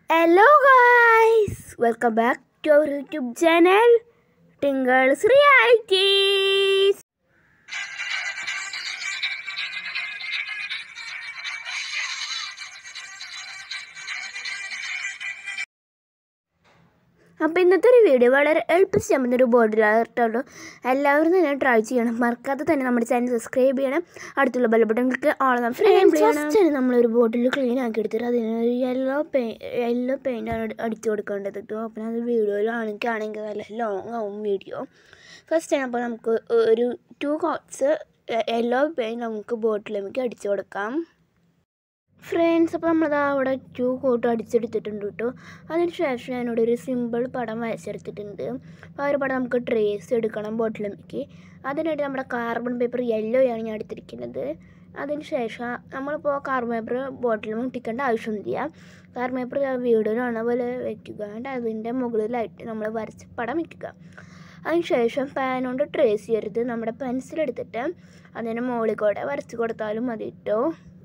Hello guys, welcome back to our YouTube channel, Tingles Realities. അപ്പോൾ ഇന്നത്തെ ഒരു video വളരെ എളുപ്പത്തിൽ ചെയ്യുന്ന ഒരു ബോർഡിലായിട്ടുള്ളൂ എല്ലാവരും തന്നെ ട്രൈ ചെയ്യണം മറക്കാതെ തന്നെ നമ്മുടെ ചാനൽ സബ്സ്ക്രൈബ് ചെയ്യണം അടുത്തുള്ള ബെൽ ബട്ടൺ ക്ലിക്ക് ഓളം ഫസ്റ്റ് നമ്മളൊരു ബോട്ടിൽ ക്ലീൻ ആക്കി എടുത്തിട്ട് അതിന് ഒരു യെല്ലോ പെയിൻ യെല്ലോ പെയിൻ്റാണ് അടിച്ചു കൊടുക്കേണ്ടത് കേട്ടോ അപ്പം അത് വീഡിയോയിലാണെങ്കിൽ ആണെങ്കിൽ നല്ല ലോങ് ആവും വീഡിയോ ഫസ്റ്റ് അപ്പോൾ നമുക്ക് ഒരു ടു കോട്ട്സ് യെല്ലോ പെയിൻറ്റ് നമുക്ക് ബോട്ടിലേക്ക് അടിച്ചു കൊടുക്കാം ഫ്രണ്ട്സ് അപ്പോൾ നമ്മളത് അവിടെ ടു കോട്ട് അടിച്ചെടുത്തിട്ടുണ്ട് കേട്ടോ അതിന് ശേഷം ഞാനിവിടെ ഒരു സിമ്പിൾ പടം വരച്ചെടുത്തിട്ടുണ്ട് അപ്പോൾ ആ ഒരു പടം നമുക്ക് ട്രേസ് എടുക്കണം ബോട്ടിലേക്ക് അതിനായിട്ട് നമ്മുടെ കാർബൺ പേപ്പർ യെല്ലോ ആണ് ഞാൻ എടുത്തിരിക്കുന്നത് അതിന് ശേഷം നമ്മളിപ്പോൾ കാർബൺ പേപ്പർ ബോട്ടിൽ മുട്ടിക്കേണ്ട ആവശ്യമൊന്നുമില്ല കാർബൺ പേപ്പർ വീടിനാണ് പോലെ വെക്കുക എന്നിട്ട് അതിൻ്റെ മുകളിലായിട്ട് നമ്മൾ വരച്ച പടം വയ്ക്കുക അതിന് ശേഷം പാൻ കൊണ്ട് ട്രേസ് ചെയ്യരുത് നമ്മുടെ പെൻസിൽ എടുത്തിട്ട് അതിൻ്റെ മുകളിൽ കൂടെ വരച്ച് കൊടുത്താലും മതി കേട്ടോ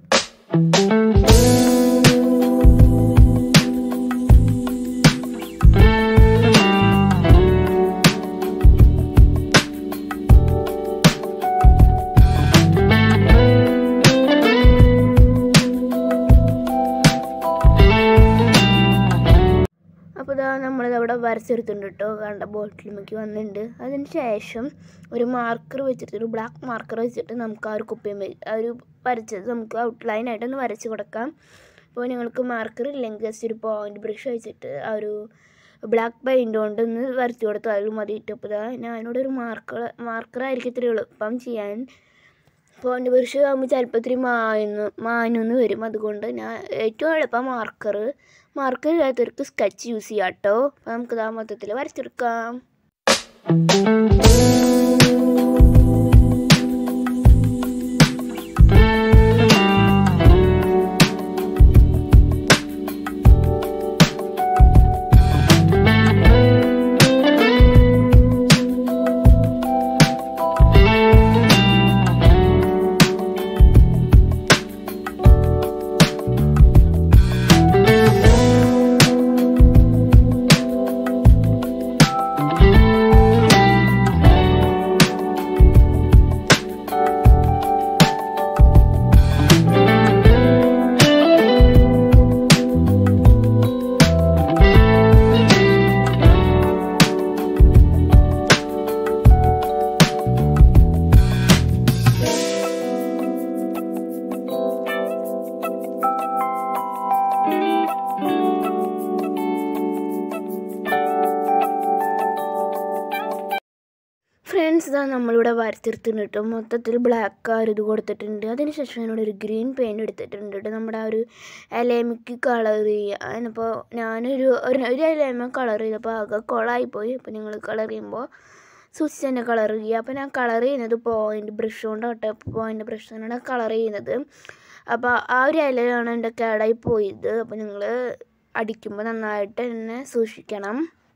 അപ്പോൾ ഇതാ നമ്മളിത് അവിടെ വരച്ചെടുത്തിട്ടുണ്ട് കേട്ടോ കണ്ട ബോട്ടിലുമൊക്കെ വന്നിട്ടുണ്ട് അതിന് ശേഷം ഒരു മാർക്കർ വെച്ചിട്ട് ഒരു ബ്ലാക്ക് മാർക്കർ വെച്ചിട്ട് നമുക്ക് ആ ഒരു കുപ്പിയും ആ ഒരു വരച്ചത് നമുക്ക് ഔട്ട്ലൈനായിട്ടൊന്ന് വരച്ച് കൊടുക്കാം അപ്പോൾ നിങ്ങൾക്ക് മാർക്കർ ഇല്ലെങ്കിൽ ജസ്റ്റ് ഒരു പോയിൻ്റ് ബ്രഷ് വെച്ചിട്ട് ആ ഒരു ബ്ലാക്ക് പെയിൻ്റ് കൊണ്ട് ഒന്ന് വരച്ച് കൊടുത്താലും മതി ഇപ്പോൾ ഇതാ ഞാനിവിടെ ഒരു മാർക്കർ മാർക്കറായിരിക്കും ഇത്തിരി എളുപ്പം ചെയ്യാൻ പോയിൻ്റ് ബ്രഷ് ആകുമ്പോൾ ചിലപ്പോൾ ഇത്തിരി മായുന്നു മാനൊന്ന് വരും അതുകൊണ്ട് ഞാൻ ഏറ്റവും എളുപ്പം മാർക്കർ മാർക്കർ ഇല്ലാത്തവർക്ക് സ്കെച്ച് യൂസ് ചെയ്യാം കേട്ടോ അപ്പോൾ നമുക്കിതാ മൊത്തത്തിൽ വരച്ചെടുക്കാം ഫ്രണ്ട്സ് ഇതാ നമ്മളിവിടെ വരച്ചെടുത്തിട്ടുണ്ട് കേട്ടോ മൊത്തത്തിൽ ബ്ലാക്ക് കളർ ഇത് കൊടുത്തിട്ടുണ്ട് അതിനുശേഷം ഞാനിവിടെ ഒരു ഗ്രീൻ പെയിൻറ് എടുത്തിട്ടുണ്ട് കേട്ടോ നമ്മുടെ ആ ഒരു എലേമയ്ക്ക് കളർ ചെയ്യുക അതിനിപ്പോൾ ഞാനൊരു ഒരു ഒരു എലേമ കളർ ചെയ്തപ്പോൾ ആകെ കുളമായിപ്പോയി അപ്പോൾ നിങ്ങൾ കളർ ചെയ്യുമ്പോൾ സൂക്ഷിച്ച് തന്നെ കളർ ചെയ്യുക അപ്പോൾ ഞാൻ കളർ ചെയ്യുന്നത് പോയിൻ്റ് ബ്രഷ് കൊണ്ടാട്ടെ പോയിൻ്റ് ബ്രഷ് കൊണ്ടാണ് കളർ ചെയ്യുന്നത് അപ്പോൾ ആ ഒരു ഇലയാണ് എൻ്റെ കേടായി പോയത് അപ്പോൾ നിങ്ങൾ അടിക്കുമ്പോൾ നന്നായിട്ട് തന്നെ സൂക്ഷിക്കണം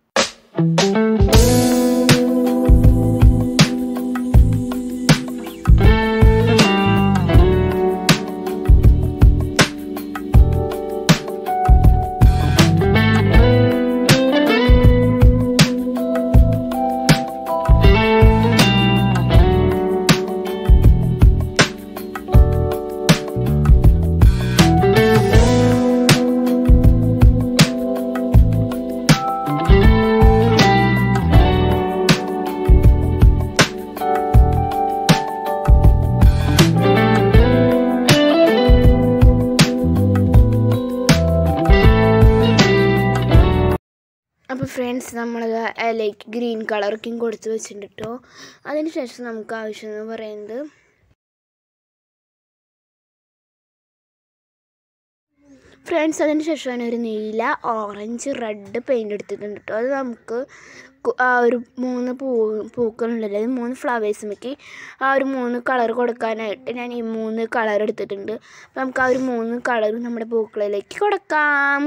അപ്പോൾ ഫ്രണ്ട്സ് നമ്മളത് ലൈക്ക് ഗ്രീൻ കളറൊക്കെയും കൊടുത്ത് വെച്ചിട്ടുണ്ട് കേട്ടോ അതിന് ശേഷം നമുക്ക് ആവശ്യം എന്ന് പറയുന്നത് ഫ്രണ്ട്സ് അതിന് ശേഷമാണ് ഒരു നീല ഓറഞ്ച് റെഡ് പെയിൻ്റ് എടുത്തിട്ടുണ്ട് കേട്ടോ അത് നമുക്ക് ആ ഒരു മൂന്ന് പൂ പൂക്കളുണ്ടല്ലോ അത് മൂന്ന് ഫ്ലവേഴ്സുമൊക്കെ ആ ഒരു മൂന്ന് കളർ കൊടുക്കാനായിട്ട് ഞാൻ ഈ മൂന്ന് കളർ എടുത്തിട്ടുണ്ട് അപ്പോൾ നമുക്ക് ആ ഒരു മൂന്ന് കളർ നമ്മുടെ പൂക്കളിലേക്ക് കൊടുക്കാം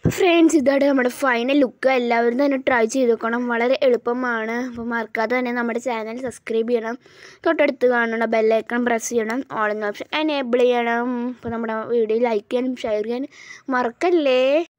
ഫ്രണ്ട്സ് ഇതാണ് നമ്മുടെ ഫൈനൽ ലുക്ക് എല്ലാവരും തന്നെ ട്രൈ ചെയ്ത് നോക്കണം വളരെ എളുപ്പമാണ് അപ്പോൾ മറക്കാതെ തന്നെ നമ്മുടെ ചാനൽ സബ്സ്ക്രൈബ് ചെയ്യണം തൊട്ടടുത്ത് കാണുന്ന ബെല്ലൈക്കൺ പ്രസ് ചെയ്യണം ഓൾ എന്ന ഓപ്ഷൻ എനേബിൾ ചെയ്യണം അപ്പോൾ നമ്മുടെ വീഡിയോ ലൈക്ക് ചെയ്യാനും ഷെയർ ചെയ്യാനും മറക്കല്ലേ